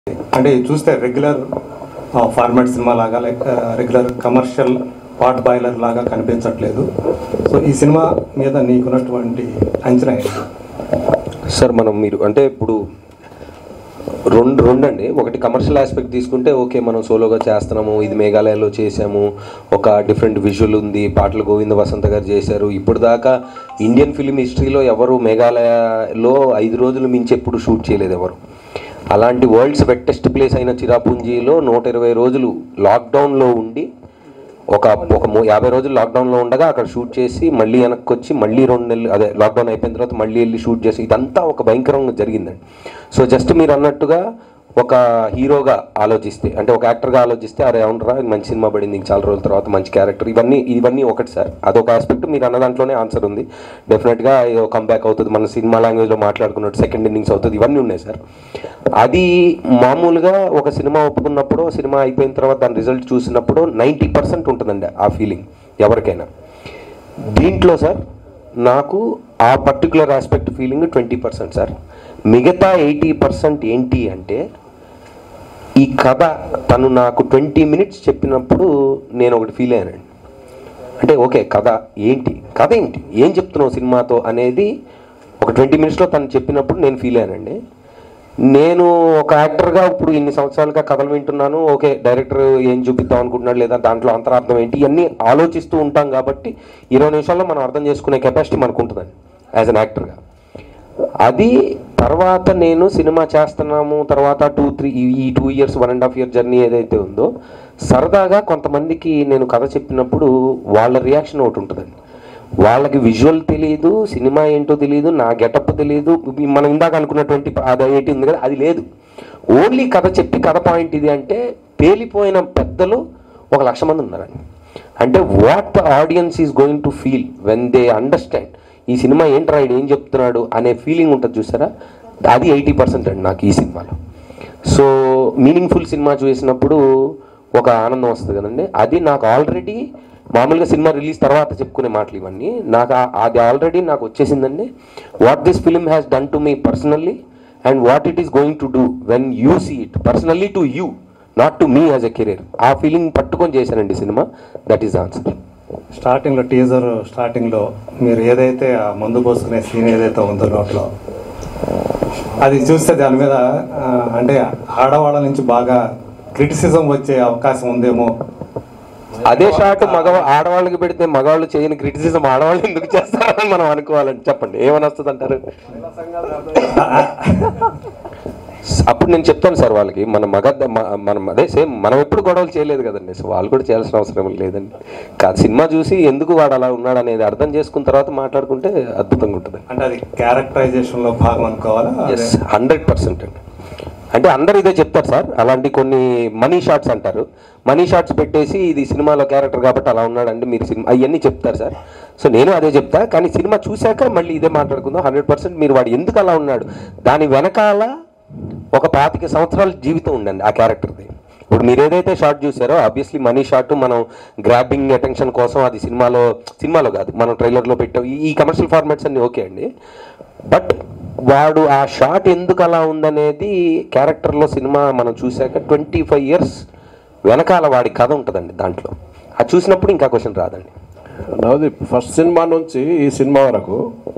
అంటే ఇది చూస్తే రెగ్యులర్ ఫార్మాట్ సినిమా లాగా like regular commercial potboiler లాగా కనిపించట్లేదు సో ఈ సినిమా మీద నీకున్నటువంటి అంచనా ఏంటి సార్ మనం మీరు అంటే ఇప్పుడు రెండు రెండు అండి ఒకటి కమర్షియల్ ఆస్పెక్ట్ తీసుకుంటే ఓకే మనం సోలోగా చేస్తున్నాము ఇది మేఘాలయలో చేసాము ఒక డిఫరెంట్ విజువల్ ఉంది పాటలు గోవింద వసంత గారు చేశారు ఇప్పుడు దాకా ఇండియన్ ఫిలిం హిస్టరీలో ఎవరు మేఘాలయలో ఐదు రోజులు మించి ఎప్పుడు షూట్ చేయలేదు ఎవరు అలాంటి వరల్డ్స్ వెట్టెస్ట్ ప్లేస్ అయిన చిరాపుంజీలో నూట ఇరవై రోజులు లాక్డౌన్లో ఉండి ఒక ఒక మూ- యాభై రోజులు లాక్డౌన్లో ఉండగా అక్కడ షూట్ చేసి మళ్ళీ వెనక్కి వచ్చి మళ్ళీ రెండు నెలలు అదే లాక్డౌన్ అయిపోయిన తర్వాత మళ్ళీ వెళ్ళి షూట్ చేసి ఇదంతా ఒక భయంకరంగా జరిగిందండి సో జస్ట్ మీరు అన్నట్టుగా ఒక హీరోగా ఆలోచిస్తే అంటే ఒక యాక్టర్గా ఆలోచిస్తే అరే అవునరా ఇది మంచి సినిమా పడింది ఇంక చాలా రోజుల తర్వాత మంచి క్యారెక్టర్ ఇవన్నీ ఇవన్నీ ఒకటి సార్ అదొక ఆస్పెక్ట్ మీరు అన్న దాంట్లోనే ఆన్సర్ ఉంది డెఫినెట్గా ఏదో కంబ్యాక్ అవుతుంది మన సినిమా లాంగ్వేజ్లో మాట్లాడుకున్నట్టు సెకండ్ ఇన్నింగ్స్ అవుతుంది ఇవన్నీ ఉన్నాయి సార్ అది మామూలుగా ఒక సినిమా ఒప్పుకున్నప్పుడు సినిమా అయిపోయిన తర్వాత దాని రిజల్ట్ చూసినప్పుడు నైంటీ పర్సెంట్ ఉంటుందండి ఆ ఫీలింగ్ ఎవరికైనా దీంట్లో సార్ నాకు ఆ particular aspect feeling twenty percent sir మిగతా ఎయిటీ పర్సెంట్ ఏంటి అంటే ఈ కథ తను నాకు ట్వంటీ మినిట్స్ చెప్పినప్పుడు నేను ఒకటి ఫీల్ అయ్యానండి అంటే ఓకే కథ ఏంటి కథ ఏంటి ఏం చెప్తున్నావు సినిమాతో అనేది ఒక ట్వంటీ మినిట్స్లో తను చెప్పినప్పుడు నేను ఫీల్ అయ్యానండి నేను ఒక యాక్టర్గా ఇప్పుడు ఇన్ని సంవత్సరాలుగా కథలు వింటున్నాను ఓకే డైరెక్టర్ ఏం చూపిద్దాం అనుకుంటున్నాడు లేదా దాంట్లో అంతరార్థం ఏంటి ఇవన్నీ ఆలోచిస్తూ ఉంటాం కాబట్టి ఇరవై నిమిషాల్లో మనం అర్థం చేసుకునే కెపాసిటీ మనకు ఉంటుందండి యాజ్ అన్ యాక్టర్గా అది తర్వాత నేను సినిమా చేస్తున్నాము తర్వాత టూ త్రీ ఈ two years one and half year journey ఏదైతే ఉందో సరదాగా కొంతమందికి నేను కథ చెప్పినప్పుడు వాళ్ళ రియాక్షన్ ఒకటి ఉంటుందండి వాళ్ళకి విజువల్ తెలియదు సినిమా ఏంటో తెలియదు నా గెటప్ తెలియదు మనం ఇందాక అనుకున్నటువంటి అది ఏంటి ఉంది కదా అది లేదు ఓన్లీ కథ చెప్పి కథ పాయింట్ ఇది అంటే పేలిపోయిన పెద్దలు ఒక లక్ష మంది ఉన్నారండి అంటే what the audience is going to feel when they understand ఈ సినిమా ఏంట్రా ఈడు ఏం చెప్తున్నాడు అనే ఫీలింగ్ ఉంటుంది చూసారా అది ఎయిటీ పర్సెంట్ అండి నాకు ఈ సినిమాలో సో మీనింగ్ఫుల్ సినిమా చూసినప్పుడు ఒక ఆనందం వస్తుంది కదండి అది నాకు ఆల్రెడీ మామూలుగా సినిమా రిలీజ్ తర్వాత చెప్పుకునే మాటలు ఇవన్నీ నాకు ఆ- అది ఆల్రెడీ నాకు వచ్చేసిందండి what this film has done to me personally and what it is going to do when you see it personally to you not to me as a career ఆ ఫీలింగ్ పట్టుకొని చేశానండి సినిమా దట్ ఈస్ ఆన్సర్ స్టార్టింగ్లో teaser స్టార్టింగ్లో మీరు ఏదైతే ఆ మందు పోసుకునే scene ఏదైతే ఉందో నోట్లో అది చూస్తే దాని మీద ఆ, అంటే ఆడవాళ్ళ నుంచి బాగా క్రిటిసిజం వచ్చే అవకాశం ఉందేమో అదే షాట్ మగ ఆడవాళ్ళకి పెడితే మగవాళ్ళు చేయని క్రిటిసిజం ఆడవాళ్ళు ఎందుకు చేస్తారని మనం అనుకోవాలండి చెప్పండి ఏమని వస్తుంది అంటారు అప్పుడు నేను చెప్తాను సార్ వాళ్ళకి మన మగ మ- మనం అదే సేమ్ మనం ఎప్పుడు గొడవలు చేయలేదు కదండి సో వాళ్ళు కూడా చేయాల్సిన అవసరం లేదండి కాదు సినిమా చూసి ఎందుకు వాడు అలా ఉన్నాడు అనేది అర్థం చేసుకున్న తర్వాత మాట్లాడుకుంటే అద్భుతంగా ఉంటుంది అంటే అది క్యారెక్టరైజేషన్లో భాగం అనుకోవాలా అదే ఎస్ హండ్రెడ్ పర్సెంట్ అండి అంటే అందరు ఇదే చెప్తారు సార్ అలాంటి కొన్ని మనీ షాట్స్ అంటారు మనీ షాట్స్ పెట్టేసి ఇది సినిమాలో క్యారెక్టర్ కాబట్టి అలా ఉన్నాడండి మీరు సినిమా అవన్నీ చెప్తారు సార్ సో నేను అదే చెప్తా కానీ సినిమా చూశాక మళ్ళీ ఇదే మాట్లాడుకుందాం హండ్రెడ్ పర్సెంట్ మీరు వాడు ఎందుకు అలా ఉన్నాడు దాని వెనకాల ఒక పాతిక సంవత్సరాల జీవితం ఉండండి ఆ క్యారెక్టర్ది ఇప్పుడు మీరు ఏదైతే షాట్ చూసారో ఆబ్వియస్లీ మనీ షాట్ మనం గ్రాబింగ్ అటెన్షన్ కోసం అది సినిమాలో సినిమాలో కాదు మనం ట్రైలర్లో పెట్టాం ఈ- ఈ కమర్షియల్ ఫార్మాట్స్ అన్ని ఓకే అండి బట్ వాడు ఆ షాట్ ఎందుకు అలా ఉందనేది క్యారెక్టర్లో సినిమా మనం చూశాక ట్వంటీ ఫైవ్ ఇయర్స్ వెనకాల వాడి కథ ఉంటుందండి దాంట్లో అది చూసినప్పుడు ఇంకా క్వశ్చన్ రాదండి నవదీప్ ఫస్ట్ సినిమా నుంచి ఈ సినిమా వరకు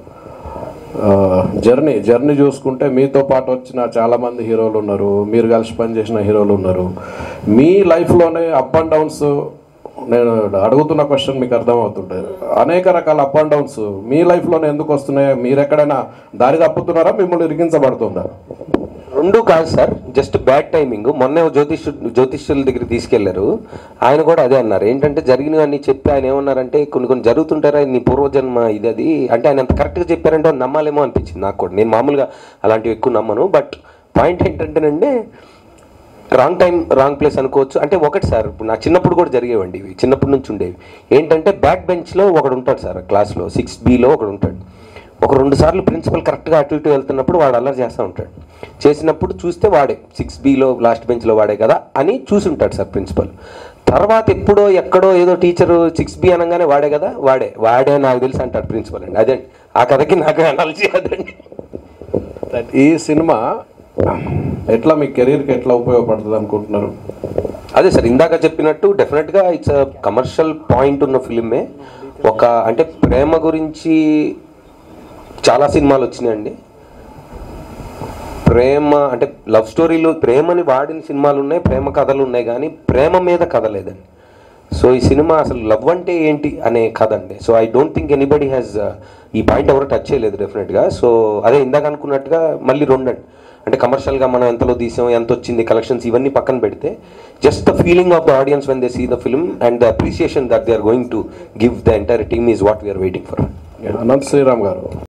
జర్నీ జర్నీ చూసుకుంటే మీతో పాటు వచ్చిన చాలా మంది హీరోలు ఉన్నారు మీరు కలిసి పనిచేసిన హీరోలు ఉన్నారు మీ లైఫ్లోనే అప్ అండ్ డౌన్స్ నేను అడుగుతున్న క్వశ్చన్ మీకు అర్థమవుతుంటుంది అనేక రకాల అప్ అండ్ డౌన్స్ మీ లైఫ్లోనే ఎందుకు వస్తున్నాయి మీరు ఎక్కడైనా దారి తప్పుతున్నారా మిమ్మల్ని ఇరికించబడుతుందా రెండు కాదు సార్ జస్ట్ బ్యాడ్ టైమింగ్ మొన్నే ఓ జ్యోతిష్ జ్యోతిష్యుల దగ్గర తీసుకెళ్లారు ఆయన కూడా అదే అన్నారు ఏంటంటే జరిగినవన్నీ చెప్పి ఆయన ఏమన్నారంటే కొన్ని కొన్ని జరుగుతుంటారా నీ పూర్వజన్మ ఇది అది అంటే ఆయన అంత కరెక్ట్గా చెప్పారంటే అది నమ్మాలేమో అనిపించింది నాకు కూడా నేను మామూలుగా అలాంటివి ఎక్కువ నమ్మను బట్ పాయింట్ ఏంటంటేనంటే రాంగ్ టైం రాంగ్ ప్లేస్ అనుకోవచ్చు అంటే ఒకటి సార్ ఇప్పుడు నా చిన్నప్పుడు కూడా జరిగేవండి ఇవి చిన్నప్పటి నుంచి ఉండేవి ఏంటంటే బ్యాక్ బెంచ్లో ఒకడు ఉంటాడు సార్ క్లాస్లో సిక్స్ బీలో ఒకడు ఉంటాడు ఒక రెండు సార్లు ప్రిన్సిపల్ కరెక్ట్గా అటు ఇటు వెళ్తున్నప్పుడు వాడు అల్లరి చేస్తూ ఉంటాడు చేసినప్పుడు చూస్తే వాడే సిక్స్ బీలో లాస్ట్ బెంచ్లో వాడే కదా అని చూసి ఉంటాడు సార్ ప్రిన్సిపల్ తర్వాత ఎప్పుడో ఎక్కడో ఏదో టీచర్ సిక్స్ బి అనగానే వాడే కదా వాడే వాడే నాకు తెలుసు అంటాడు ప్రిన్సిపల్ అండి అదండి ఆ కథకి నాకు అనాలజీ అదండి ఈ సినిమా ఎట్లా మీ కెరీర్కి ఎట్లా ఉపయోగపడుతుంది అనుకుంటున్నారు అదే సార్ ఇందాక చెప్పినట్టు డెఫినెట్గా ఇట్స్ కమర్షియల్ పాయింట్ ఉన్న ఫిలిమే ఒక అంటే ప్రేమ గురించి చాలా సినిమాలు వచ్చినాయండి ప్రేమ అంటే లవ్ స్టోరీలు ప్రేమని వాడిన సినిమాలు ఉన్నాయి ప్రేమ కథలు ఉన్నాయి కానీ ప్రేమ మీద కథ లేదండి సో ఈ సినిమా అసలు లవ్ అంటే ఏంటి అనే కథ అండి so I don't think anybody has ఈ పాయింట్ ఎవరు టచ్ చేయలేదు డెఫినెట్గా సో అదే ఇందాక అనుకున్నట్టుగా మళ్ళీ రెండండి అంటే కమర్షియల్గా మనం ఎంతలో తీసాం ఎంత వచ్చింది కలెక్షన్స్ ఇవన్నీ పక్కన పెడితే just the feeling of the audience when they see the film and the appreciation that they are going to give the entire team is what we're waiting for Ananth Sriram గారు